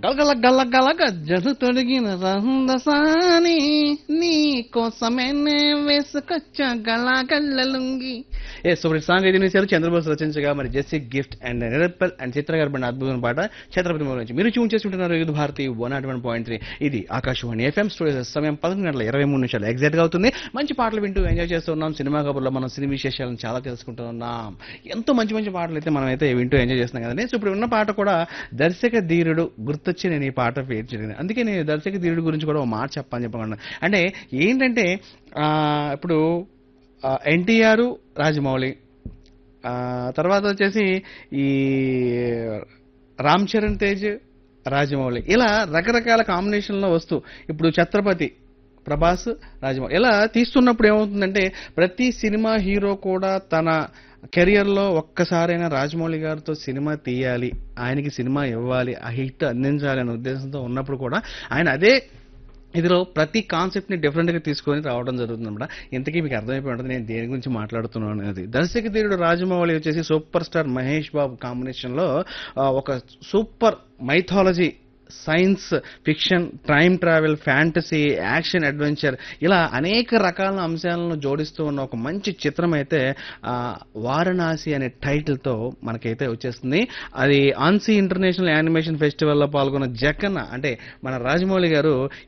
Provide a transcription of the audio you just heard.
గలగల గలగల గజ్జలు తొడిగిన రహందసాని నీ కోసమేనే వేసుకొచ్చా గలాగల్లలుంగి ఏ సూపర్ సాంగ్ అయితే చేశారు చంద్రబోస్ రచించగా మరి జెస్సీ గిఫ్ట్ అండ్ నిరప్పల్ అండ్ చిత్ర గారు పడిన అద్భుతమైన పాట ఛత్రపతి మూల నుంచి మీరు చూన్ చేసుకుంటున్నారు youth Bharati one naught one point three ఇది ఆకాశవాణి ఎఫ్ఎం స్టూడియో సమయం పదకొండు గంటల ఇరవై మూడు నిమిషాలు ఎగ్జాక్ట్ గా అవుతుంది మంచి పాటలు వింటూ ఎంజాయ్ చేస్తూ ఉన్నాం సినిమా కబుర్లో మనం సినిమా విశేషాలను చాలా తెలుసుకుంటూ ఉన్నాం ఎంతో మంచి మంచి పాటలు అయితే మనం అయితే వింటూ ఎంజాయ్ చేస్తున్నాం కదండి సో ఇప్పుడు ఉన్న పాట కూడా దర్శక ధీరుడు గుర్తొచ్చి నేను ఈ పాట పేరు జరిగింది అందుకే నేను దర్శక ధీరుడు గురించి కూడా ఒక మాట చెప్పని చెప్పకుండా అంటే ఏంటంటే ఆ, ఇప్పుడు ఎన్టీఆర్ రాజమౌళి ఆ, తర్వాత వచ్చేసి ఈ రామ్ చరణ్ తేజ్ రాజమౌళి ఇలా రకరకాల కాంబినేషన్లో వస్తూ ఇప్పుడు ఛత్రపతి ప్రభాస్ రాజమౌళి ఇలా తీస్తున్నప్పుడు ఏమవుతుందంటే ప్రతి సినిమా హీరో కూడా తన కెరియర్లో ఒక్కసారైనా రాజమౌళి గారితో సినిమా తీయాలి ఆయనకి సినిమా ఇవ్వాలి ఆ హిట్ అందించాలి అనే ఉద్దేశంతో ఉన్నప్పుడు కూడా ఆయన అదే ఇదిలో ప్రతి కాన్సెప్ట్ ని డిఫరెంట్ గా తీసుకొని రావడం జరుగుతుంది అనమాట ఇంతకీ మీకు అర్థమైపోయి ఉంటుంది నేను దేని గురించి మాట్లాడుతున్నాను అనేది దర్శక ధీరుడు రాజమౌళి వచ్చేసి super star Mahesh Babu combination లో ఆ, ఒక super mythology science fiction time travel fantasy action adventure ఇలా అనేక రకాల అంశాలను జోడిస్తూ ఉన్న ఒక మంచి చిత్రం అయితే ఆ, వారణాసి అనే టైటిల్ తో మనకైతే వచ్చేస్తుంది అది ఆన్సీ ఇంటర్నేషనల్ యానిమేషన్ ఫెస్టివల్ లో పాల్గొన్న జక్కన్న అంటే మన రాజమౌళి గారు